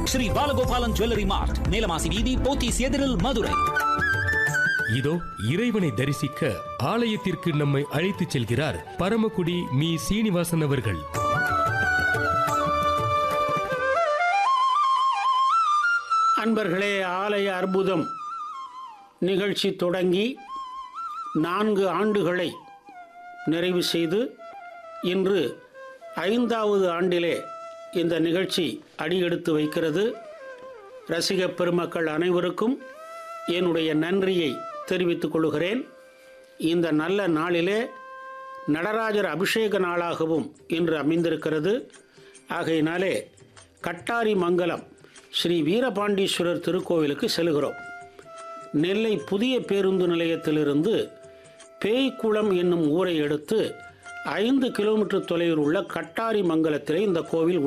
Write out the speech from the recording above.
Sri Balagopalan jewellery mart Melamasi வீதி போத்தீஸ் எதிரில் மதுரை இதோ இறைவனை தரிசிக்க ஆலயத்திற்கு நம்மை அழைத்துச் செல்கிறார் பரமக்குடி மீ சீனிவாசன் அவர்கள் அன்பர்களே ஆலய அற்புதம் நிகழ்ச்சி தொடங்கி நான்கு ஆண்டுகளை நிறைவு செய்து இன்று ஐந்தாவது ஆண்டிலே இந்த நிகழ்ச்சி அடியெடுத்து வைக்கிறது ரசிக பெருமக்கள் அனைவருக்கும் என்னுடைய நன்றியை தெரிவித்துக் கொள்கிறேன் இந்த நல்ல நாளிலே நடராஜர் அபிஷேக நாளாகவும் இன்று அமைந்திருக்கிறது ஆகையினாலே கட்டாரி மங்கலம் ஸ்ரீ வீரபாண்டீஸ்வரர் திருக்கோவிலுக்கு செல்கிறோம் நெல்லை புதிய பேருந்து நிலையத்திலிருந்து பேய்க்குளம் என்னும் ஊரை எடுத்து ஐந்து கிலோமீட்டர் தொலைவில் உள்ள கட்டாரி மங்கலத்திலே இந்த கோவில்